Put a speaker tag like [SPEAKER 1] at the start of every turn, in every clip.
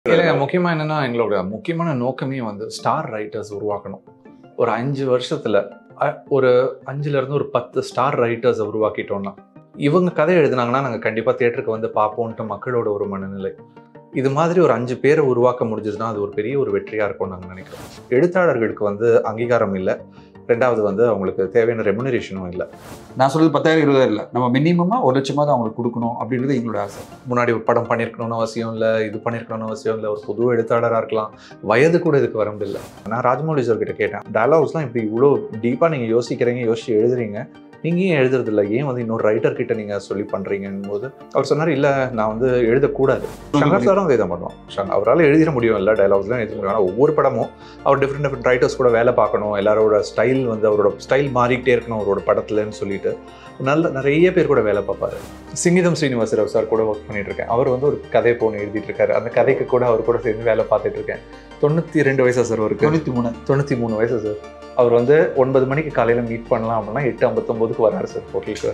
[SPEAKER 1] இல்லைங்க முக்கியமாக என்னன்னா எங்களோட முக்கியமான நோக்கமே வந்து ஸ்டார் ரைட்டர்ஸ் உருவாக்கணும் ஒரு அஞ்சு வருஷத்துல அ- ஒரு அஞ்சுல இருந்து ஒரு பத்து ஸ்டார் ரைட்டர்ஸை உருவாக்கிட்டோம்னா இவங்க கதை எழுதுனாங்கன்னா நாங்கள் கண்டிப்பாக தேட்டருக்கு வந்து பார்ப்போன்ட்டு மக்களோட ஒரு மனநிலை இது மாதிரி ஒரு அஞ்சு பேரை உருவாக்க முடிஞ்சதுன்னா அது ஒரு பெரிய ஒரு வெற்றியாக இருக்கும்னு நாங்கள் நினைக்கிறோம் எழுத்தாளர்களுக்கு வந்து அங்கீகாரம் இல்லை ரெண்டாவது வந்து அவங்களுக்கு தேவையான ரெமுனரேஷனும் இல்லை
[SPEAKER 2] நான் சொல்றது பத்தாயிரம் இருபதாயிரம் இல்லை நம்ம மினிமமா ஒரு லட்சமாவது அவங்களுக்கு கொடுக்கணும் அப்படின்றது எங்களோட ஆசை
[SPEAKER 1] முன்னாடி ஒரு படம் பண்ணியிருக்கணும்னு அவசியம் இல்லை இது பண்ணியிருக்கணும்னு அவசியம் இல்லை ஒரு புது எழுத்தாளராக இருக்கலாம் வயது கூட இதுக்கு வரம்பில்லை நான் ராஜமௌலி சார் கிட்ட கேட்டேன் டயலாக்ஸ்லாம் இப்படி இவ்வளோ டீப்பாக நீங்கள் யோசிக்கிறீங்க யோசிச்சு எழுதுறீங்க நீங்கள் ஏன் எழுதுறதில்ல ஏன் வந்து இன்னொரு ரைட்டர் கிட்ட நீங்கள் சொல்லி பண்ணுறீங்கன்னு போது அவர் சொன்னார் இல்லை நான் வந்து எழுதக்கூடாது சங்கர் சாரும் அதே தான் பண்ணுவோம் சங்க அவரால் எழுதிட முடியும் இல்லை டயலாக்ஸ்லாம் எழுத முடியும் ஆனால் ஒவ்வொரு படமும் அவர் டிஃப்ரெண்ட் டிஃப்ரெண்ட் ரைட்டர்ஸ் கூட வேலை பார்க்கணும் எல்லாரோட ஸ்டைல் வந்து அவரோட ஸ்டைல் மாறிக்கிட்டே இருக்கணும் அவரோட படத்துலன்னு சொல்லிட்டு நல்ல நிறைய பேர் கூட வேலை பார்ப்பாரு சிங்கிதம் ஸ்ரீனிவாசராவ் சார் கூட ஒர்க் பண்ணிட்டு இருக்கேன் அவர் வந்து ஒரு கதை போன்னு எழுதிட்டு இருக்காரு அந்த கதைக்கு கூட அவர் கூட சேர்ந்து வேலை பார்த்துட்டு இருக்கேன் தொண்ணூற்றி ரெண்டு வயசா சார் அவருக்கு
[SPEAKER 2] தொண்ணூத்தி மூணு
[SPEAKER 1] தொண்ணூற்றி மூணு வயசு சார் அவர் வந்து ஒன்பது மணிக்கு காலையில் மீட் பண்ணலாம் அப்படின்னா எட்டு ஐம்பத்தொம்போதுக்கு வராரு சார் ஹோட்டலுக்கு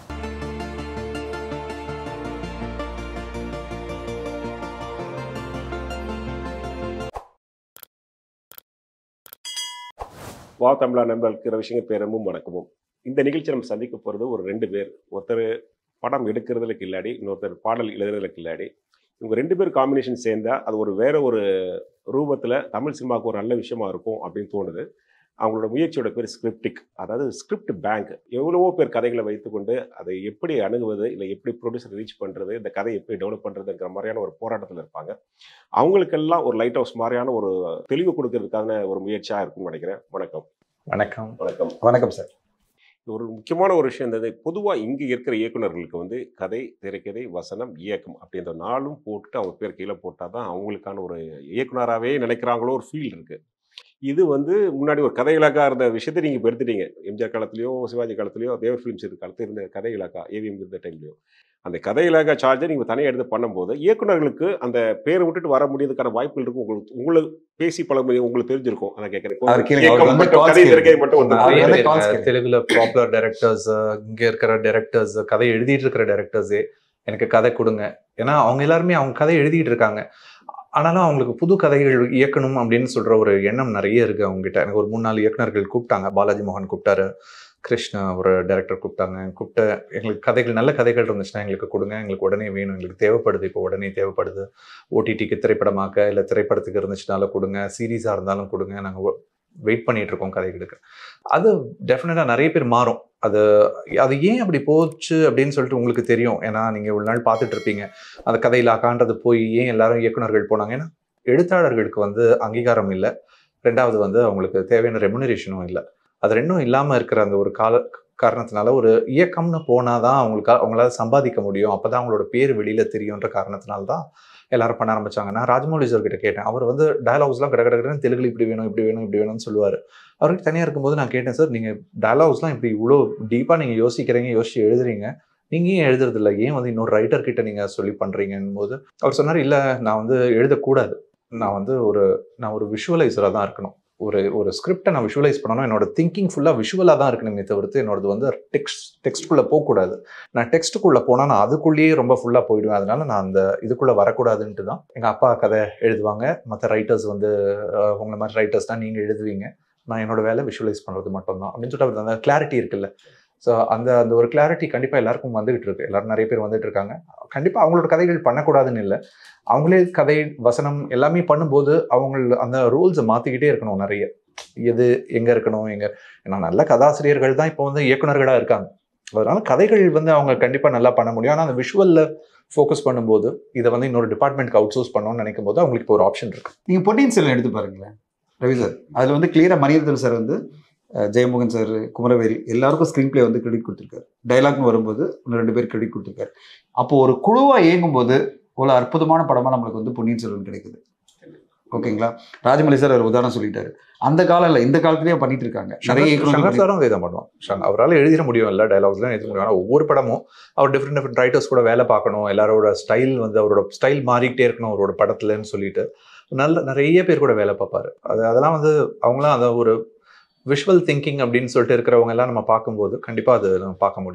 [SPEAKER 3] வா தமிழா நண்பர்களுக்கு ரவிசங்கர் பேரமும் வணக்கமும் இந்த நிகழ்ச்சி நம்ம சந்திக்க போகிறது ஒரு ரெண்டு பேர் ஒருத்தர் படம் எடுக்கிறதுல கில்லாடி இன்னொருத்தர் பாடல் எழுதுறதுல கில்லாடி இவங்க ரெண்டு பேர் காம்பினேஷன் சேர்ந்தா அது ஒரு வேற ஒரு ரூபத்தில் தமிழ் சினிமாவுக்கு ஒரு நல்ல விஷயமா இருக்கும் அப்படின்னு தோணுது அவங்களோட முயற்சியோட பேர் ஸ்கிரிப்டிக் அதாவது ஸ்கிரிப்ட் பேங்க் எவ்வளவோ பேர் கதைகளை வைத்துக்கொண்டு அதை எப்படி அணுகுவது இல்லை எப்படி ப்ரொடியூசர் ரீச் பண்ணுறது இந்த கதை எப்படி டெவலப் பண்ணுறதுங்கிற மாதிரியான ஒரு போராட்டத்தில் இருப்பாங்க அவங்களுக்கெல்லாம் ஒரு லைட் ஹவுஸ் மாதிரியான ஒரு தெளிவு கொடுக்கறதுக்கான ஒரு முயற்சியாக இருக்கும்னு நினைக்கிறேன் வணக்கம்
[SPEAKER 1] வணக்கம்
[SPEAKER 3] வணக்கம்
[SPEAKER 2] வணக்கம் சார்
[SPEAKER 3] ஒரு முக்கியமான ஒரு விஷயம் இருந்தது பொதுவாக இங்கே இருக்கிற இயக்குனர்களுக்கு வந்து கதை திரைக்கதை வசனம் இயக்கம் அப்படின்ற நாளும் போட்டு அவங்க பேர் கீழே போட்டால் தான் அவங்களுக்கான ஒரு இயக்குனராகவே நினைக்கிறாங்களோ ஒரு ஃபீல் இருக்கு இது வந்து முன்னாடி ஒரு கதை இலாக்கா இருந்த விஷயத்தை நீங்கள் இப்போ எடுத்துட்டீங்க எம்ஜிஆர் காலத்துலையோ சிவாஜி காலத்துலையோ தேவர் ஃபிலிம்ஸ் இருக்க காலத்தில் இருந்த கதை இலாக்கா ஏவிஎம் இருந்த டைம்லையோ அந்த கதை இலாக்கா சார்ஜை நீங்கள் தனியாக எடுத்து பண்ணும்போது இயக்குனர்களுக்கு அந்த பேரை விட்டுட்டு வர முடியறதுக்கான வாய்ப்புகள் இருக்கும் உங்களுக்கு உங்களுக்கு பேசி பழக முடியும் உங்களுக்கு தெரிஞ்சிருக்கும் அதை
[SPEAKER 2] அவர் கீழே
[SPEAKER 3] கேட்குறேன்
[SPEAKER 2] அவர் வந்து
[SPEAKER 3] மட்டும்
[SPEAKER 2] calls
[SPEAKER 3] கதை
[SPEAKER 2] கேட்குது.
[SPEAKER 3] திரைக்கதை மட்டும் வந்து
[SPEAKER 2] அவர்
[SPEAKER 1] நிறைய
[SPEAKER 2] வந்து
[SPEAKER 1] பேர்
[SPEAKER 2] calls
[SPEAKER 1] இருக்காங்க.
[SPEAKER 2] கேட்குது.
[SPEAKER 1] தெலுங்குல பாப்புலர் டைரக்டர்ஸ் இங்க இருக்கிற டைரக்டர்ஸ் கதை எழுதிட்டு இருக்கிற டைரக்டர்ஸே எனக்கு கதை கொடுங்க ஏன்னா அவங்க எல்லாருமே அவங்க கதை எழுதிட்டு இருக்காங்க ஆனாலும் அவங்களுக்கு புது கதைகள் இயக்கணும் அப்படின்னு சொல்ற ஒரு எண்ணம் நிறைய இருக்கு அவங்க கிட்ட எனக்கு ஒரு மூணு நாலு இயக்குனர்கள் கூப்பிட்டாங்க பாலாஜி மோகன் கூப்பிட்டாரு கிருஷ்ணா ஒரு டைரக்டர் கூப்பிட்டாங்க கூப்பிட்டு எங்களுக்கு கதைகள் நல்ல கதைகள் இருந்துச்சுன்னா எங்களுக்கு கொடுங்க எங்களுக்கு உடனே வேணும் எங்களுக்கு தேவைப்படுது இப்போ உடனே தேவைப்படுது ஓடிடிக்கு திரைப்படமாக்க இல்லை திரைப்படத்துக்கு இருந்துச்சுனாலும் கொடுங்க சீரீஸாக இருந்தாலும் கொடுங்க நாங்கள் வெயிட் பண்ணிட்டு இருக்கோம் கதைகளுக்கு அது டெஃபினட்டாக நிறைய பேர் மாறும் அது அது ஏன் அப்படி போச்சு அப்படின்னு சொல்லிட்டு உங்களுக்கு தெரியும் ஏன்னா நீங்கள் ஒரு நாள் பார்த்துட்டு இருப்பீங்க அந்த கதையில் அக்கான்றது போய் ஏன் எல்லாரும் இயக்குனர்கள் போனாங்க ஏன்னா எழுத்தாளர்களுக்கு வந்து அங்கீகாரம் இல்லை ரெண்டாவது வந்து அவங்களுக்கு தேவையான ரெமுனரேஷனும் இல்லை அது ரெண்டும் இல்லாமல் இருக்கிற அந்த ஒரு கால காரணத்தினால ஒரு இயக்கம்னு போனாதான் அவங்களுக்கு அவங்களால சம்பாதிக்க முடியும் அப்பதான் அவங்களோட பேர் வெளியில தெரியுன்ற காரணத்தினால தான் எல்லாரும் பண்ண ஆரம்பிச்சாங்க நான் ராஜமௌலி சார் கிட்ட கேட்டேன் அவர் வந்து டயலாக்ஸ்லாம் கிட கிடக்குன்னு தெலுங்குல இப்படி வேணும் இப்படி வேணும் இப்படி வேணும்னு சொல்லுவார் அவருக்கு தனியாக இருக்கும்போது நான் கேட்டேன் சார் நீங்கள் டயலாக்ஸ்லாம் இப்படி இவ்வளோ டீப்பாக நீங்கள் யோசிக்கிறீங்க யோசிச்சு எழுதுறீங்க நீங்கள் ஏன் எழுதுறதில்ல ஏன் வந்து இன்னொரு ரைட்டர் கிட்ட நீங்கள் சொல்லி பண்ணுறீங்கன்னு போது அவர் சொன்னார் இல்லை நான் வந்து எழுதக்கூடாது நான் வந்து ஒரு நான் ஒரு விஷுவலைசராக தான் இருக்கணும் ஒரு ஒரு ஸ்கிரிப்டை நான் விஷுவலைஸ் பண்ணணும் என்னோட திங்கிங் ஃபுல்லாக விஷுவலாக தான் இருக்கணுமே தவிர்த்து என்னோடது வந்து டெக்ஸ்ட் டெக்ஸ்ட்குள்ளே போகக்கூடாது நான் டெக்ஸ்ட்டுக்குள்ளே போனால் நான் அதுக்குள்ளேயே ரொம்ப ஃபுல்லாக போயிடுவேன் அதனால நான் அந்த இதுக்குள்ளே வரக்கூடாதுன்ட்டு தான் எங்கள் அப்பா கதை எழுதுவாங்க மற்ற ரைட்டர்ஸ் வந்து அஹ், உங்களை மாதிரி ரைட்டர்ஸ் தான் நீங்கள் எழுதுவீங்க நான் என்னோட வேலை விஷுவலைஸ் பண்ணுறது மட்டும்தான் அப்படின்னு சொல்லிட்டு அவர் அந்த கிளாரிட்டி இருக்குல்ல ஸோ அந்த அந்த ஒரு கிளாரிட்டி கண்டிப்பாக எல்லாருக்கும் வந்துகிட்டு இருக்கு எல்லாரும் நிறைய பேர் வந்துட்டு இருக்காங்க கண்டிப்பாக அவங்களோட கதைகள் பண்ணக்கூடாதுன்னு இல்லை அவங்களே கதை வசனம் எல்லாமே பண்ணும்போது அவங்க அந்த ரூல்ஸை மாற்றிக்கிட்டே இருக்கணும் நிறைய எது எங்கே இருக்கணும் எங்கே ஏன்னா நல்ல கதாசிரியர்கள் தான் இப்போ வந்து இயக்குனர்களாக இருக்காங்க அதனால கதைகள் வந்து அவங்க கண்டிப்பாக நல்லா பண்ண முடியும் ஆனால் அந்த விஷுவலில் ஃபோக்கஸ் பண்ணும்போது இதை வந்து இன்னொரு டிபார்ட்மெண்ட்க்கு அவுட் சோர்ஸ் பண்ணணும்னு நினைக்கும் போது அவங்களுக்கு இப்போ ஒரு ஆப்ஷன் இருக்கு
[SPEAKER 2] நீங்க பொன்னியின் செல்வன் எடுத்து பாருங்களேன் ரவி சார் அதுல வந்து கிளியரா மணிரத்னம் சார் வந்து அஹ், ஜெயமோகன் சார் குமரவேல் எல்லாருக்கும் ஸ்க்ரீன் பிளே வந்து கிரெடிட் கொடுத்துருக்காரு டைலாக்னு வரும்போது இன்னும் ரெண்டு பேர் கிரெடிட் கொடுத்துருக்காரு அப்போ ஒரு குழுவா இயங்கும்போது ஒரு அற்புதமான படமா நம்மளுக்கு வந்து பொன்னியின் செல்வன் கிடைக்குது ஓகேங்களா ராஜமௌலி சார் ஒரு உதாரணம் சொல்லிட்டாரு அந்த காலம் இல்லை இந்த காலத்துலயே பண்ணிட்டு இருக்காங்க நிறைய
[SPEAKER 1] சங்கர்
[SPEAKER 2] இயக்குனர்கள்
[SPEAKER 1] சங்கர் சாரும் அதே தான் பண்ணுவோம் சங்க- அவரால் எழுதிட முடியும் இல்லை டைலாக்ஸ்லாம் எழுத முடியும் ஆனால் ஒவ்வொரு படமும் அவர் டிஃப்ரெண்ட் டிஃப்ரெண்ட் ரைட்டர்ஸ் கூட வேலை பார்க்கணும் எல்லாரோட ஸ்டைல் வந்து அவரோட ஸ்டைல் மாறிக்கிட்டே இருக்கணும் அவரோட படத்துலன்னு சொல்லிட்டு நல்ல நிறைய பேர் கூட வேலை பார்ப்பாரு அது அதெல்லாம் வந்து அவங்களாம் அந்த ஒரு விஷுவல் திங்கிங் அப்படின்னு சொல்லிட்டு இருக்கிறவங்க எல்லாம் நம்ம பார்க்கும்போது கண்டிப்பாக அது நம்ம பார்க்க முடியும்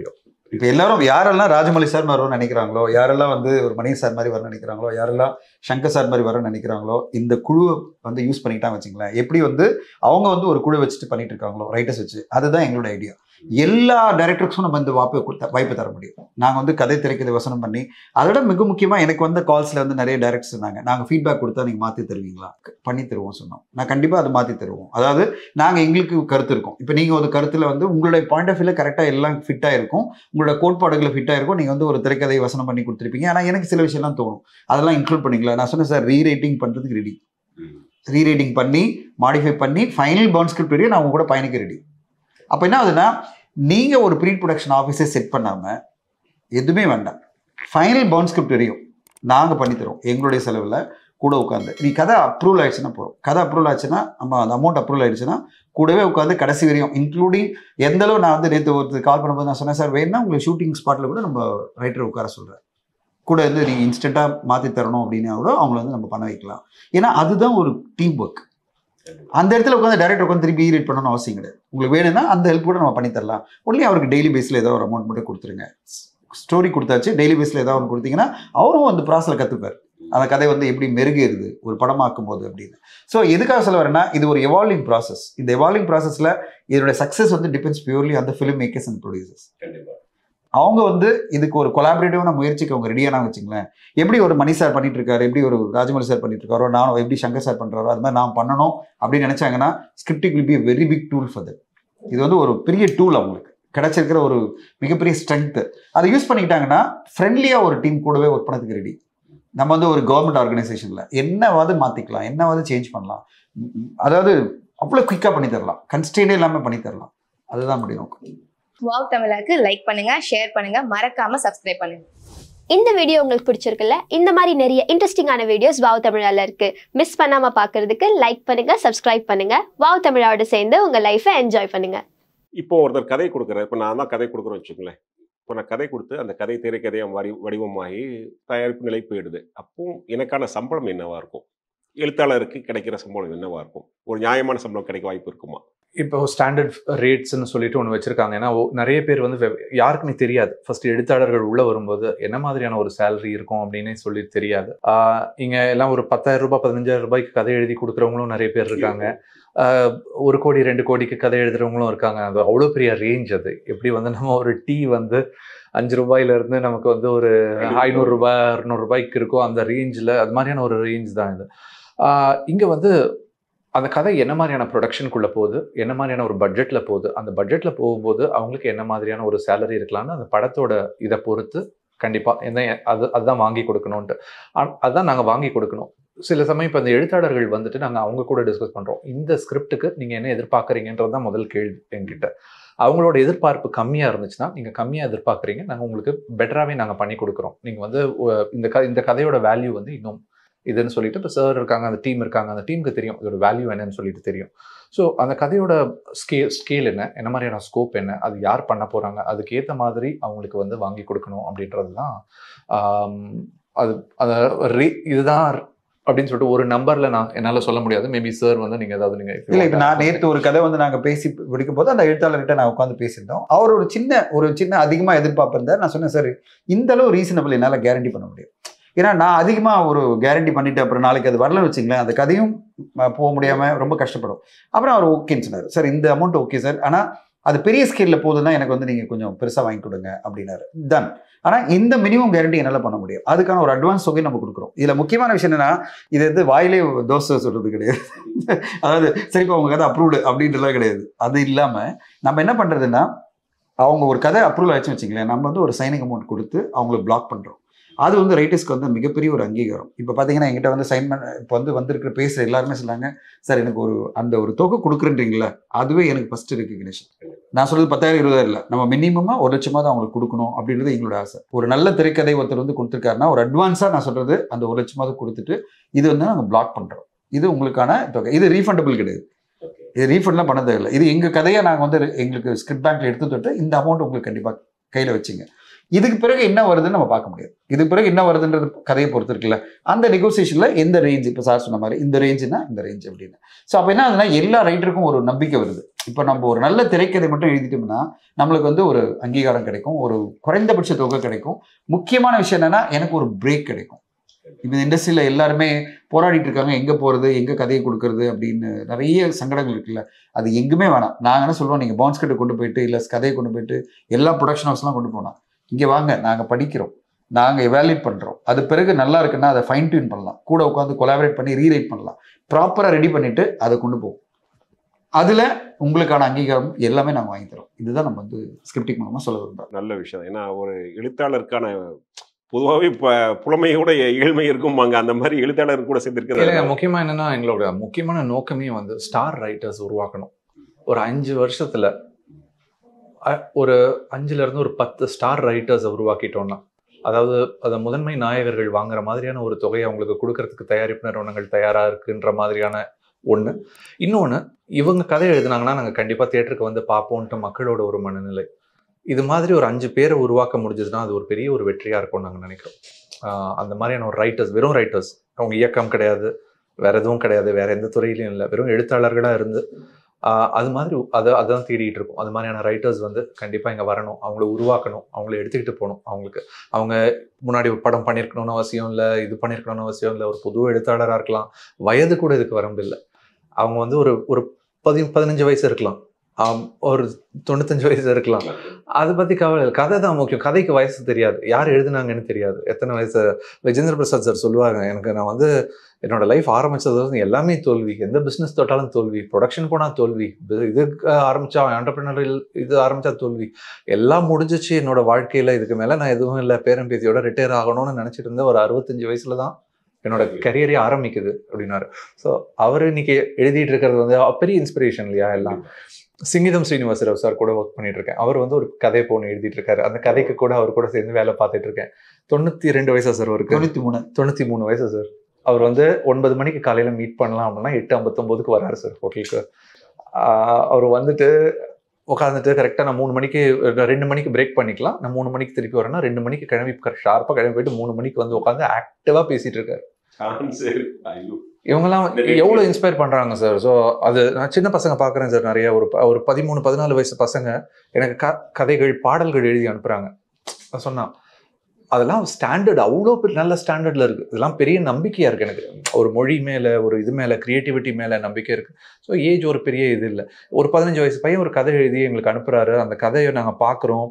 [SPEAKER 2] இப்போ எல்லாரும் யாரெல்லாம் ராஜமௌலி சார் மாதிரி வரணும்னு நினைக்கிறாங்களோ யாரெல்லாம் வந்து ஒரு மணி சார் மாதிரி வரணும்னு நினைக்கிறாங்களோ யாரெல்லாம் சங்கர் சார் மாதிரி வரணும்னு நினைக்கிறாங்களோ இந்த குழுவை வந்து யூஸ் பண்ணிக்கிட்டாங்க வச்சுங்களேன் எப்படி வந்து அவங்க வந்து ஒரு குழு வச்சுட்டு பண்ணிட்டு இருக்காங்களோ ரைட்டர்ஸ் வச்சு அதுதான் எங்களோட ஐடியா எல்லா டைரக்டர்ஸும் நம்ம இந்த வாய்ப்பை கொடுத்த வாய்ப்பு தர முடியும் நாங்கள் வந்து கதை திரைக்கதை வசனம் பண்ணி அதோட மிக முக்கியமாக எனக்கு வந்த கால்ஸில் வந்து நிறைய டைரக்டர்ஸ் இருந்தாங்க நாங்கள் ஃபீட்பேக் கொடுத்தா நீங்கள் மாற்றி தருவீங்களா பண்ணி தருவோம் சொன்னோம் நான் கண்டிப்பாக அதை மாற்றி தருவோம் அதாவது நாங்கள் எங்களுக்கு கருத்து இருக்கும் இப்போ நீங்கள் ஒரு கருத்தில் வந்து உங்களுடைய பாயிண்ட் ஆஃப் வியூவில் கரெக்டாக எல்லாம் ஃபிட்டாக இருக்கும் உங்களோட கோட்பாடுகளை ஃபிட்டாக இருக்கும் நீங்கள் வந்து ஒரு திரைக்கதை வசனம் பண்ணி கொடுத்துருப்பீங்க ஆனால் எனக்கு சில விஷயம்லாம் தோணும் அதெல்லாம் இன்க்ளூட் பண்ணிக்கலாம் நான் சொன்னேன் சார் ரீரைட்டிங் பண்ணுறதுக்கு ரெடி ரீரைட்டிங் பண்ணி மாடிஃபை பண்ணி ஃபைனல் பவுன் ஸ்கிரிப்ட் வரையும் நான் உங்க கூட பயணிக்க ரெடி அப்போ என்ன ஆகுதுன்னா நீங்கள் ஒரு ப்ரீ ப்ரொடக்ஷன் ஆஃபீஸை செட் பண்ணாமல் எதுவுமே வேண்டாம் ஃபைனல் பவுன் ஸ்கிரிப்ட் வரையும் நாங்கள் பண்ணித்தரோம் எங்களுடைய செலவில் கூட உட்காந்து நீ கதை அப்ரூவல் ஆயிடுச்சுன்னா போகிறோம் கதை அப்ரூவல் ஆச்சுன்னா நம்ம அந்த அமௌண்ட் அப்ரூவல் ஆயிடுச்சுன்னா கூடவே உட்காந்து கடைசி வரையும் இன்க்ளூடிங் எந்த அளவு நான் வந்து நேற்று ஒருத்தர் கால் பண்ணும்போது நான் சொன்னேன் சார் வேணா உங்களுக்கு ஷூட்டிங் ஸ்பாட்டில் கூட நம்ம ரைட்டர் உட்கார சொல்கிறேன் கூட வந்து நீங்கள் இன்ஸ்டண்ட்டாக மாற்றி தரணும் அப்படின்னா கூட அவங்கள வந்து நம்ம பண்ண வைக்கலாம் ஏன்னா அதுதான் ஒரு டீம் ஒர்க் அந்த இடத்துல உட்காந்து டேரக்டர் உட்காந்து திருப்பி ரீட் பண்ணணும்னு அவசியம் கிடையாது உங்களுக்கு வேணும்னா அந்த ஹெல்ப் கூட நம்ம பண்ணி தரலாம் ஒன்லி அவருக்கு டெய்லி பேஸில் ஏதோ ஒரு அமௌண்ட் மட்டும் கொடுத்துருங்க ஸ்டோரி கொடுத்தாச்சு டெய்லி பேஸில் ஏதாவது ஒன்று கொடுத்தீங்கன்னா அவரும் அந்த ப்ராசஸில் கற்றுப்பார் அந்த கதை வந்து எப்படி மெருகேறுது ஒரு படமாக்கும் போது அப்படின்னு ஸோ எதுக்காக சொல்ல வரேன்னா இது ஒரு எவால்விங் ப்ராசஸ் இந்த எவால்விங் ப்ராசஸில் இதோட சக்ஸஸ் வந்து டிபெண்ட்ஸ் பியூர்லி அந்த ஃபிலிம் மேக்கர்ஸ் அண்ட் ப்ரொடியூசர்ஸ் அவங்க வந்து இதுக்கு ஒரு கொலாபரேட்டிவான முயற்சிக்கு அவங்க ரெடியான வச்சுங்களேன் எப்படி ஒரு மணி சார் பண்ணிட்டு இருக்காரு எப்படி ஒரு ராஜமௌலி சார் பண்ணிட்டு இருக்காரோ நான் எப்படி சங்கர் சார் பண்றாரோ அது மாதிரி நான் பண்ணணும் அப்படின்னு நினைச்சாங்கன்னா scripting will be very big tool for that இது வந்து ஒரு பெரிய டூல் அவங்களுக்கு கிடைச்சிருக்கிற ஒரு மிகப்பெரிய ஸ்ட்ரென்த்து அதை யூஸ் பண்ணிக்கிட்டாங்கன்னா ஃப்ரெண்ட்லியாக ஒரு டீம் கூடவே ஒர்க் பண்ணதுக்கு ரெடி நம்ம வந்து ஒரு கவர்மெண்ட் ஆர்கனைசேஷனில் என்னவாவது மாற்றிக்கலாம் என்னவாவது சேஞ்ச் பண்ணலாம் உம் உம் அதாவது அவ்வளோ குயிக்காக பண்ணி தரலாம் கன்ஸ்டெயினே இல்லாமல் பண்ணி தரலாம் அதுதான் முடியும் நோக்கம்
[SPEAKER 4] வாவ் தமிழாக்கு லைக் பண்ணுங்க ஷேர் பண்ணுங்க மறக்காம சப்ஸ்கிரைப் பண்ணுங்க
[SPEAKER 5] இந்த வீடியோ உங்களுக்கு பிடிச்சிருக்குல்ல இந்த மாதிரி நிறைய இன்ட்ரெஸ்டிங்கான வீடியோஸ் வாவ் தமிழால இருக்கு மிஸ் பண்ணாம பார்க்கிறதுக்கு லைக் பண்ணுங்க சப்ஸ்கிரைப் பண்ணுங்க வாவ் தமிழாவோட சேர்ந்து உங்க லைஃபை என்ஜாய் பண்ணுங்க
[SPEAKER 3] இப்போ ஒருத்தர் கதை கொடுக்குறாரு இப்போ நான் தான் கதை கொடுக்குறேன்னு வச்சுக்கோங்களேன் இப்போ நான் கதை கொடுத்து அந்த கதை திரைக்கதையாக வரி வடிவமாகி தயாரிப்பு நிலை போயிடுது அப்போ எனக்கான சம்பளம் என்னவா இருக்கும் எழுத்தாளருக்கு கிடைக்கிற சம்பளம் என்னவா இருக்கும் ஒரு நியாயமான சம்பளம் கிடைக்க வாய்ப்பு இருக்குமா
[SPEAKER 1] இப்போ ஸ்டாண்டர்ட் ரேட்ஸ்னு சொல்லிட்டு ஒன்று வச்சிருக்காங்க ஏன்னா ஒ- நிறைய பேர் வந்து வெவ்- யாருக்குமே தெரியாது ஃபர்ஸ்ட் எழுத்தாளர்கள் உள்ள வரும்போது என்ன மாதிரியான ஒரு சேலரி இருக்கும் அப்படின்னு சொல்லி தெரியாது ஆஹ் இங்க எல்லாம் ஒரு பத்தாயிரம் ரூபாய் பதினஞ்சாயிரம் ரூபாய்க்கு கதை எழுதி கொடுக்குறவங்களும் நிறைய பேர் இருக்காங்க ஆஹ் ஒரு கோடி ரெண்டு கோடிக்கு கதை எழுதுறவங்களும் இருக்காங்க அது அவ்வளோ பெரிய ரேஞ்ச் அது எப்படி வந்து நம்ம ஒரு டீ வந்து அஞ்சு ரூபாயில இருந்து நமக்கு வந்து ஒரு ஐநூறு ரூபாய் அறுநூறு ரூபாய்க்கு இருக்கோ அந்த ரேஞ்சில் அது மாதிரியான ஒரு ரேஞ்ச் தான் இது ஆஹ் இங்க வந்து அந்த கதை என்ன மாதிரியான ப்ரொடக்ஷனுக்குள்ள போகுது என்ன மாதிரியான ஒரு பட்ஜெட்ல போகுது அந்த பட்ஜெட்ல போகும்போது அவங்களுக்கு என்ன மாதிரியான ஒரு சேலரி இருக்கலாம்னு அந்த படத்தோட இதை பொறுத்து கண்டிப்பா என்ன அது அதுதான் வாங்கி கொடுக்கணும்ட்டு ஆ- அதுதான் நாங்க வாங்கி கொடுக்கணும் சில சமயம் இப்போ இந்த எழுத்தாளர்கள் வந்துட்டு நாங்க அவங்க கூட டிஸ்கஸ் பண்றோம் இந்த ஸ்கிரிப்டுக்கு நீங்க என்ன எதிர்பார்க்குறீங்கன்றது தான் முதல் கேள்வி என்கிட்ட அவங்களோட எதிர்பார்ப்பு கம்மியா இருந்துச்சுன்னா நீங்க கம்மியா எதிர்பார்க்குறீங்க நாங்க உங்களுக்கு பெட்டராகவே நாங்க பண்ணி கொடுக்குறோம் நீங்க வந்து உ- இந்த க இந்த கதையோட வேல்யூ வந்து இன்னும் இதுன்னு சொல்லிட்டு இப்போ சார் இருக்காங்க அந்த டீம் இருக்காங்க அந்த டீமுக்கு தெரியும் இதோட வேல்யூ என்னன்னு சொல்லிட்டு தெரியும் ஸோ அந்த கதையோட ஸ்கே ஸ்கேல் என்ன என்ன மாதிரியான ஸ்கோப் என்ன அது யார் பண்ண போகிறாங்க அதுக்கு ஏற்ற மாதிரி அவங்களுக்கு வந்து வாங்கி கொடுக்கணும் அப்படின்றது தான் ஆம், அது அதை ரே இதுதான் அப்படின்னு சொல்லிட்டு ஒரு நம்பர்ல நான் என்னால சொல்ல முடியாது மேபி சார் வந்து நீங்க ஏதாவது நீங்க
[SPEAKER 2] இல்லை இப்போ நான் நேற்று ஒரு கதை வந்து நாங்கள் பேசி பிடிக்கும் போது அந்த எழுத்தாளர்கிட்ட நான் உட்காந்து பேசியிருந்தோம் அவர் ஒரு சின்ன ஒரு சின்ன அதிகமாக எதிர்பார்ப்பு இருந்தார் நான் சொன்னேன் சார் இந்த அளவு ரீசனபிள் என்னால் கேரண்டி பண்ண முடியும் ஏன்னா நான் அதிகமாக ஒரு கேரண்டி பண்ணிட்டு அப்புறம் நாளைக்கு அது வரலன்னு வச்சுங்களேன் அந்த கதையும் அஹ், போக முடியாமல் ரொம்ப கஷ்டப்படும் அப்புறம் அவர் ஓகேன்னு சொன்னார் சார் இந்த அமௌண்ட் ஓகே சார் ஆனால் அது பெரிய ஸ்கேலில் போகுதுன்னா எனக்கு வந்து நீங்கள் கொஞ்சம் பெருசாக வாங்கி கொடுங்க அப்படின்னாரு டன் ஆனால் இந்த மினிமம் கேரண்டி என்னால் பண்ண முடியும் அதுக்கான ஒரு அட்வான்ஸ் தொகை நம்ம கொடுக்குறோம் இதில் முக்கியமான விஷயம் என்னன்னா இது வந்து வாயிலே தோசை சொல்கிறது கிடையாது அதாவது சரிப்பா உங்க கதை அப்ரூவ்டு அப்படின்றலாம் கிடையாது அது இல்லாமல் நம்ம என்ன பண்ணுறதுன்னா அவங்க ஒரு கதை அப்ரூவல் ஆச்சுன்னு வச்சுங்களேன் நம்ம வந்து ஒரு சைனிங் அமௌண்ட் கொடுத்து அவங்களுக்கு பிளாக் பண்ணுறோம் அது வந்து ரைட்டர்ஸ்க்கு வந்து மிகப்பெரிய ஒரு அங்கீகாரம் இப்போ பார்த்தீங்கன்னா என்கிட்ட வந்து சைன் பண்ண இப்போ வந்து வந்திருக்கிற பேசுகிற எல்லாருமே சொன்னாங்க சார் எனக்கு ஒரு அந்த ஒரு தொகை கொடுக்குறேன்றீங்களா அதுவே எனக்கு ஃபர்ஸ்ட் ரெக்கக்னேஷன் நான் சொல்றது பத்தாயிரம் இருபதாயிரம் இல்லை நம்ம மினிமமாக ஒரு லட்சமாவது அவங்களுக்கு கொடுக்கணும் அப்படின்றது எங்களோட ஆசை ஒரு நல்ல திரைக்கதை ஒருத்தர் வந்து கொடுத்துருக்காருன்னா ஒரு அட்வான்ஸாக நான் சொல்றது அந்த ஒரு லட்சமாவது கொடுத்துட்டு இது வந்து நாங்கள் பிளாக் பண்ணுறோம் இது உங்களுக்கான தொகை இது ரீஃபண்டபிள் கிடையாது இது ரீஃபண்ட்லாம் பண்ண தேவையில்லை இது எங்கள் கதையை நாங்கள் வந்து எங்களுக்கு ஸ்கிரிப்ட் பேங்க்ல எடுத்து தொட்டு இந்த அமௌண்ட் உங்களுக்கு கண்டிப்பாக கையில் வச்சுங்க இதுக்கு பிறகு என்ன வருதுன்னு நம்ம பார்க்க முடியாது இதுக்கு பிறகு என்ன வருதுன்றது கதையை பொறுத்து இருக்குல்ல அந்த நெகோசியேஷன்ல எந்த ரேஞ்ச் இப்போ சார் சொன்ன மாதிரி இந்த ரேஞ்சுனா இந்த ரேஞ்ச் அப்படின்னு ஸோ அப்போ என்ன ஆகுதுன்னா எல்லா ரைட்டருக்கும் ஒரு நம்பிக்கை வருது இப்போ நம்ம ஒரு நல்ல திரைக்கதை மட்டும் எழுதிட்டோம்னா நம்மளுக்கு வந்து ஒரு அங்கீகாரம் கிடைக்கும் ஒரு குறைந்தபட்ச தொகை கிடைக்கும் முக்கியமான விஷயம் என்னன்னா எனக்கு ஒரு பிரேக் கிடைக்கும் இப்போ இண்டஸ்ட்ரியில் எல்லாருமே போராடிட்டு இருக்காங்க எங்கே போகிறது எங்கே கதையை கொடுக்கறது அப்படின்னு நிறைய சங்கடங்கள் இருக்குல்ல அது எங்குமே வேணாம் நாங்கள் என்ன சொல்லுவோம் நீங்கள் பான்ஸ் கட்டை கொண்டு போயிட்டு இல்லை கதையை கொண்டு போயிட்டு எல்லா ப்ரொடக்ஷன் ஹவுஸ்லாம் கொண்டு போனோம் இங்கே வாங்க நாங்கள் படிக்கிறோம் நாங்கள் எவாலுவேட் பண்ணுறோம் அது பிறகு நல்லா இருக்குன்னா அதை ஃபைன் டியூன் பண்ணலாம் கூட உட்காந்து கொலாபரேட் பண்ணி ரீரைட் பண்ணலாம் ப்ராப்பராக ரெடி பண்ணிட்டு அதை கொண்டு போவோம் அதில் உங்களுக்கான அங்கீகாரம் எல்லாமே நாங்கள் வாங்கி தரோம் இதுதான் நம்ம வந்து ஸ்கிரிப்டிங் மூலமாக சொல்ல விரும்புகிறோம்
[SPEAKER 3] நல்ல விஷயம் ஏன்னா ஒரு எழுத்தாளருக்கான பொதுவாகவே இப்போ புலமையோட ஏழ்மை இருக்கும்பாங்க அந்த மாதிரி எழுத்தாளர் கூட
[SPEAKER 1] இல்லைங்க
[SPEAKER 3] சேர்ந்திருக்கிறது
[SPEAKER 1] முக்கியமா என்னன்னா எங்களோட முக்கியமான நோக்கமே வந்து ஸ்டார் ரைட்டர்ஸ் உருவாக்கணும் ஒரு அஞ்சு வருஷத்துல அ- ஒரு அஞ்சுல இருந்து ஒரு பத்து ஸ்டார் ரைட்டர்ஸை உருவாக்கிட்டோம்னா அதாவது அதை முதன்மை நாயகர்கள் வாங்குற மாதிரியான ஒரு தொகையை அவங்களுக்கு கொடுக்கறதுக்கு தயாரிப்பு நிறுவனங்கள் தயாரா இருக்குன்ற மாதிரியான ஒண்ணு இன்னொன்னு இவங்க கதை எழுதுனாங்கன்னா நாங்க கண்டிப்பா தியேட்டருக்கு வந்து பார்ப்போம்ட்டு மக்களோட ஒரு மனநிலை இது மாதிரி ஒரு அஞ்சு பேரை உருவாக்க முடிஞ்சதுன்னா அது ஒரு பெரிய ஒரு வெற்றியா இருக்கும்னு நாங்க நினைக்கிறோம் ஆஹ் அந்த மாதிரியான ஒரு ரைட்டர்ஸ் வெறும் ரைட்டர்ஸ் அவங்க இயக்கம் கிடையாது வேற எதுவும் கிடையாது வேற எந்த துறையிலையும் இல்லை வெறும் எழுத்தாளர்களா இருந்து ஆஹ் அது மாதிரி அதை அதான் தேடிட்டு இருக்கோம் அது மாதிரியான ரைட்டர்ஸ் வந்து கண்டிப்பா இங்க வரணும் அவங்கள உருவாக்கணும் அவங்கள எடுத்துக்கிட்டு போகணும் அவங்களுக்கு அவங்க முன்னாடி ஒரு படம் பண்ணியிருக்கணும்னு அவசியம் இல்லை இது பண்ணியிருக்கணும்னு அவசியம் இல்லை ஒரு புது எழுத்தாளராக இருக்கலாம் வயது கூட இதுக்கு வரம்பு இல்லை அவங்க வந்து ஒரு ஒரு பதி பதினஞ்சு வயசு இருக்கலாம் ஆம், ஒரு தொண்ணூத்தஞ்சு வயசு இருக்கலாம் அதை பத்தி கவலை இல்லை கதை தான் முக்கியம் கதைக்கு வயசு தெரியாது யார் எழுதுனாங்கன்னு தெரியாது எத்தனை வயசு விஜேந்திர பிரசாத் சார் சொல்லுவாங்க எனக்கு நான் வந்து என்னோட லைஃப் ஆரம்பிச்சது வந்து எல்லாமே தோல்வி எந்த பிஸ்னஸ் தொட்டாலும் தோல்வி ப்ரொடக்ஷன் போனா தோல்வி bu- இது ஆரம்பிச்சா ஆண்டர்பிரினரியல் இது ஆரம்பிச்சா தோல்வி எல்லாம் முடிஞ்சிச்சு என்னோட வாழ்க்கையில இதுக்கு மேல நான் எதுவும் இல்லை பேரம்பேத்தியோட ரிட்டையர் ஆகணும்னு நினைச்சிட்டு இருந்த ஒரு அறுபத்தஞ்சு வயசுல தான் என்னோட கரியரே ஆரம்பிக்குது அப்படின்னாரு ஸோ அவர் இன்னைக்கு எழுதிட்டு இருக்கிறது வந்து பெரிய இன்ஸ்பிரேஷன் இல்லையா எல்லாம் சிங்கிதம் ஸ்ரீனிவாசராவ் சார் கூட ஒர்க் பண்ணிட்டு இருக்கேன் அவர் வந்து ஒரு கதை போன்னு எழுதிட்டு இருக்காரு அந்த கதைக்கு கூட அவர் கூட சேர்ந்து வேலை பார்த்துட்டு இருக்கேன் தொண்ணூத்தி ரெண்டு வயசா சார் அவருக்கு
[SPEAKER 2] தொண்ணூற்றி மூணு
[SPEAKER 1] தொண்ணூத்தி மூணு வயசு சார் அவர் வந்து ஒன்பது மணிக்கு காலையில மீட் பண்ணலாம் அப்படின்னா எட்டு ஐம்பத்தொம்போதுக்கு வராரு சார் ஹோட்டலுக்கு அவர் வந்துட்டு உட்காந்துட்டு கரெக்டாக நான் மூணு மணிக்கு ரெண்டு மணிக்கு பிரேக் பண்ணிக்கலாம் நான் மூணு மணிக்கு திருப்பி வரேன்னா ரெண்டு மணிக்கு கிளம்பி ஷார்ப்பாக கிளம்பி போயிட்டு மூணு மணிக்கு வந்து உட்காந்து ஆக்டிவாக பேசிட்டு இருக்காரு இவங்கெல்லாம்
[SPEAKER 3] நிறைய
[SPEAKER 1] எவ்வளோ இன்ஸ்பயர் பண்றாங்க சார் ஸோ அது நான் சின்ன பசங்க பார்க்குறேன் சார் நிறைய ஒரு ப- ஒரு பதிமூணு பதினாலு வயசு பசங்க எனக்கு க கதைகள் பாடல்கள் எழுதி அனுப்புறாங்க நான் சொன்னான் அதெல்லாம் ஸ்டாண்டர்ட் அவ்வளோ பெரிய நல்ல ஸ்டாண்டர்ட்ல இருக்கு இதெல்லாம் பெரிய நம்பிக்கையா இருக்கு எனக்கு ஒரு மொழி மேல ஒரு இது மேல கிரியேட்டிவிட்டி மேல நம்பிக்கை இருக்கு ஸோ ஏஜ் ஒரு பெரிய இது இல்லை ஒரு பதினஞ்சு வயசு பையன் ஒரு கதை எழுதி எங்களுக்கு அனுப்புறாரு அந்த கதையை நாங்க பார்க்குறோம்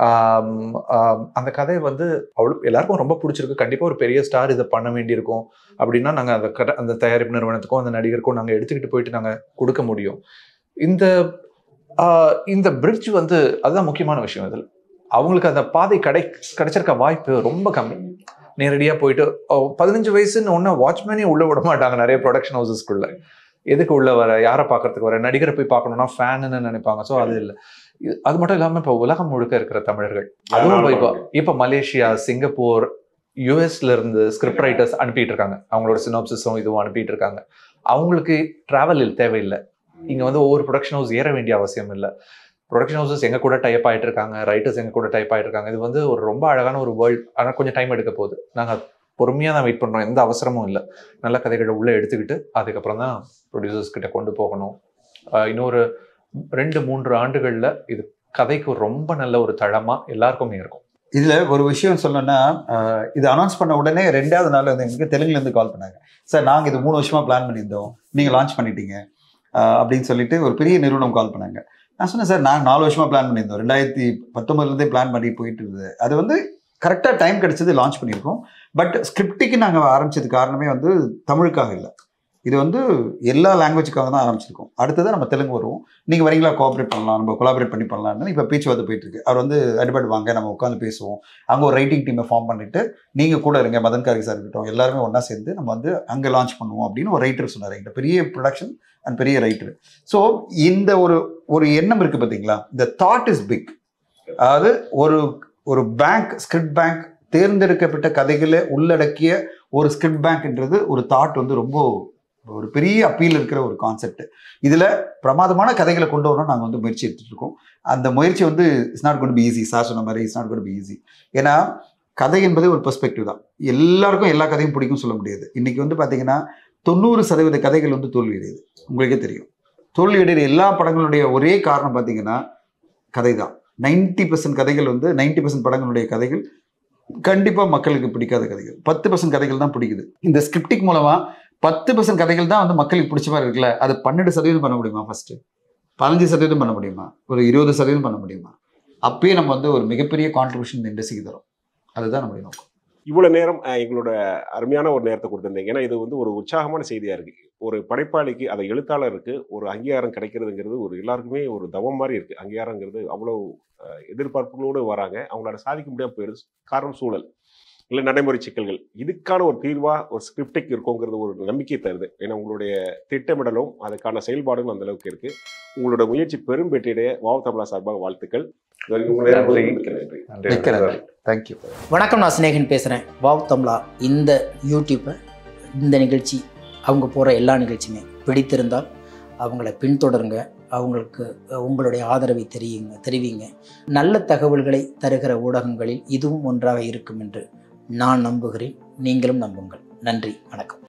[SPEAKER 1] அந்த கதை வந்து அவ்வளோ எல்லாருக்கும் ரொம்ப பிடிச்சிருக்கு கண்டிப்பா ஒரு பெரிய ஸ்டார் இதை பண்ண வேண்டியிருக்கும் அப்படின்னா நாங்க அந்த கட அந்த தயாரிப்பு நிறுவனத்துக்கும் அந்த நடிகருக்கும் நாங்க எடுத்துக்கிட்டு போயிட்டு நாங்க கொடுக்க முடியும் இந்த ஆஹ் இந்த பிரிட்ஜ் வந்து அதுதான் முக்கியமான விஷயம் இதில் அவங்களுக்கு அந்த பாதை கடை கிடைச்சிருக்க வாய்ப்பு ரொம்ப கம்மி நேரடியா போயிட்டு ஓ, பதினஞ்சு வயசுன்னு ஒன்னா வாட்ச்மேனே உள்ள விட மாட்டாங்க நிறைய ப்ரொடக்ஷன் ஹவுசஸ்க்குள்ள எதுக்கு உள்ள வர யாரை பார்க்கறதுக்கு வர நடிகரை போய் பார்க்கணும்னா ஃபேனுன்னு நினைப்பாங்க ஸோ அது இல்லை இது- அது மட்டும் இல்லாம இப்போ உலகம் முழுக்க இருக்கிற தமிழர்கள் அதுவும் இப்போ இப்போ மலேசியா சிங்கப்பூர் யூஎஸ்ல இருந்து ஸ்கிரிப்ட் ரைட்டர்ஸ் அனுப்பிட்டு இருக்காங்க அவங்களோட சினாப்சிஸும் இதுவும் அனுப்பிட்டு இருக்காங்க அவங்களுக்கு டிராவல் தேவையில்லை இங்க வந்து ஒவ்வொரு ப்ரொடக்ஷன் ஹவுஸ் ஏற வேண்டிய அவசியம் இல்லை ப்ரொடக்ஷன் ஹவுசஸ் எங்க கூட டைப் ஆயிட்டு இருக்காங்க ரைட்டர்ஸ் எங்க கூட டைப் ஆயிட்டு இருக்காங்க இது வந்து ஒரு ரொம்ப அழகான ஒரு வேர்ல்ட் ஆனா கொஞ்சம் டைம் எடுக்க போகுது நாங்க பொறுமையா தான் வெயிட் பண்றோம் எந்த அவசரமும் இல்லை நல்ல கதைகளை உள்ள எடுத்துக்கிட்டு அதுக்கப்புறம் தான் ப்ரொடியூசர்ஸ் கிட்ட கொண்டு போகணும் ஆஹ் இன்னொரு ரெண்டு மூன்று ஆண்டுகள்ல இது கதைக்கு ஒரு ரொம்ப நல்ல ஒரு தளமா எல்லாருக்குமே இருக்கும்
[SPEAKER 2] இதுல ஒரு விஷயம் சொல்லணும்னா ஆஹ் இது அனௌன்ஸ் பண்ண உடனே ரெண்டாவது நாள் வந்து எங்களுக்கு தெலுங்குல இருந்து கால் பண்ணாங்க சார் நாங்க இது மூணு வருஷமா பிளான் பண்ணியிருந்தோம் நீங்க லான்ச் பண்ணிட்டீங்க ஆஹ் அப்படின்னு சொல்லிட்டு ஒரு பெரிய நிறுவனம் கால் பண்ணாங்க நான் சொன்னேன் சார் நாங்கள் நாலு வருஷமா பிளான் பண்ணியிருந்தோம் ரெண்டாயிரத்தி பத்தொன்பதுலேருந்தே பிளான் பண்ணி போயிட்டு இருந்தது அது வந்து கரெக்டாக டைம் கிடைச்சது லான்ச் பண்ணியிருக்கோம் பட் ஸ்கிரிப்டுக்கு நாங்கள் ஆரம்பிச்சது காரணமே வந்து தமிழுக்காக இல்லை இது வந்து எல்லா லாங்குவேஜுக்காக தான் ஆரம்பிச்சிருக்கோம் அடுத்தது நம்ம தெலுங்கு வருவோம் நீங்கள் வரீங்களா கோஆப்ரேட் பண்ணலாம் நம்ம கொலாபரேட் பண்ணி பண்ணலாம்னு இப்போ பேச்சுவார்த்தை போயிட்டு இருக்கு அவர் வந்து அடிபட் வாங்க நம்ம உட்காந்து பேசுவோம் அங்கே ஒரு ரைட்டிங் டீமை ஃபார்ம் பண்ணிட்டு நீங்கள் கூட இருங்க மதன் கார்கி சார் இருக்கட்டும் எல்லாருமே ஒன்றா சேர்ந்து நம்ம வந்து அங்கே லான்ச் பண்ணுவோம் அப்படின்னு ஒரு ரைட்டர் சொன்னார் என்கிட்ட பெரிய ப்ரொடக்ஷன் அண்ட் பெரிய ரைட்டர் ஸோ இந்த ஒரு ஒரு எண்ணம் இருக்குது பார்த்தீங்களா இந்த தாட் இஸ் பிக் அதாவது ஒரு ஒரு பேங்க் ஸ்கிரிப்ட் பேங்க் தேர்ந்தெடுக்கப்பட்ட கதைகளை உள்ளடக்கிய ஒரு ஸ்கிரிப்ட் பேங்க்ன்றது ஒரு தாட் வந்து ரொம்ப ஒரு பெரிய அப்பீல் இருக்கிற ஒரு கான்செப்ட் இதில் பிரமாதமான கதைகளை கொண்டு வரணும் நாங்கள் வந்து முயற்சி எடுத்துட்டு இருக்கோம் அந்த முயற்சி வந்து it's not gonna be easy sir சொன்ன மாதிரி it's not gonna be easy ஏன்னா கதை என்பது ஒரு பெர்ஸ்பெக்டிவ் தான் எல்லாருக்கும் எல்லா கதையும் பிடிக்கும் சொல்ல முடியாது இன்னைக்கு வந்து பார்த்தீங்கன்னா தொண்ணூறு சதவீத கதைகள் வந்து தோல்வியடையுது உங்களுக்கே தெரியும் தோல்வியடைகிற எல்லா படங்களுடைய ஒரே காரணம் பார்த்தீங்கன்னா கதை தான் நைன்டி பர்சன்ட் கதைகள் வந்து நைன்டி பர்சன்ட் படங்களுடைய கதைகள் கண்டிப்பாக மக்களுக்கு பிடிக்காத கதைகள் பத்து பர்சன்ட் கதைகள் தான் பிடிக்குது இந்த ஸ்கிரிப்டிக் மூலமாக பத்து பர்சன்ட் கதைகள் தான் வந்து மக்களுக்கு பிடிச்ச மாதிரி இருக்குல்ல அது பன்னெண்டு சதவீதம் பண்ண முடியுமா ஃபர்ஸ்ட் பதினஞ்சு சதவீதம் பண்ண முடியுமா ஒரு இருபது சதவீதம் பண்ண முடியுமா அப்பயே நம்ம வந்து ஒரு மிகப்பெரிய கான்ட்ரிபியூஷன் இந்த இண்டஸ்ட்ரிக்கு தரோம் அதுதான் நம்முடைய நோக்கம்
[SPEAKER 3] இவ்வளவு நேரம் அஹ், எங்களோட அருமையான ஒரு நேரத்தை கொடுத்திருந்தீங்க ஏன்னா இது வந்து ஒரு உற்சாகமான செய்தியா இருக்கு ஒரு படைப்பாளிக்கு அதை எழுத்தாளருக்கு ஒரு அங்கீகாரம் கிடைக்கிறதுங்கிறது ஒரு எல்லாருக்குமே ஒரு தவம் மாதிரி இருக்கு அங்கீகாரங்கிறது அவ்வளவு அஹ், எதிர்பார்ப்புகளோடு வராங்க அவங்களால சாதிக்க முடியாம போயிருது காரணம் சூழல் இல்லை நடைமுறை சிக்கல்கள் இதுக்கான ஒரு தீர்வா ஒரு ஸ்கிரிப்டிக் இருக்குங்கிறது ஒரு நம்பிக்கை தருது ஏன்னா உங்களுடைய திட்டமிடலும் அதுக்கான செயல்பாடும் அந்த அளவுக்கு இருக்கு உங்களோட முயற்சி பெரும் வெற்றியடைய வாவ் தமிழா சார்பாக வாழ்த்துக்கள் இது வரைக்கும் உங்களை
[SPEAKER 1] நன்றி.
[SPEAKER 3] மிக்க நன்றி
[SPEAKER 1] நன்றி
[SPEAKER 2] மிக்க
[SPEAKER 1] நன்றி
[SPEAKER 2] நன்றி தேங்க்யூ
[SPEAKER 6] வணக்கம் நான் சிநேகன் பேசுகிறேன் வாவ் தமிழா இந்த யூடியூப்பை இந்த நிகழ்ச்சி அவங்க போகிற எல்லா நிகழ்ச்சியுமே பிடித்திருந்தால் அவங்கள பின்தொடருங்க அவங்களுக்கு அஹ், உங்களுடைய ஆதரவை தெரியுங்க தெரிவிங்க நல்ல தகவல்களை தருகிற ஊடகங்களில் இதுவும் ஒன்றாக இருக்கும் என்று நான் நம்புகிறேன் நீங்களும் நம்புங்கள் நன்றி வணக்கம்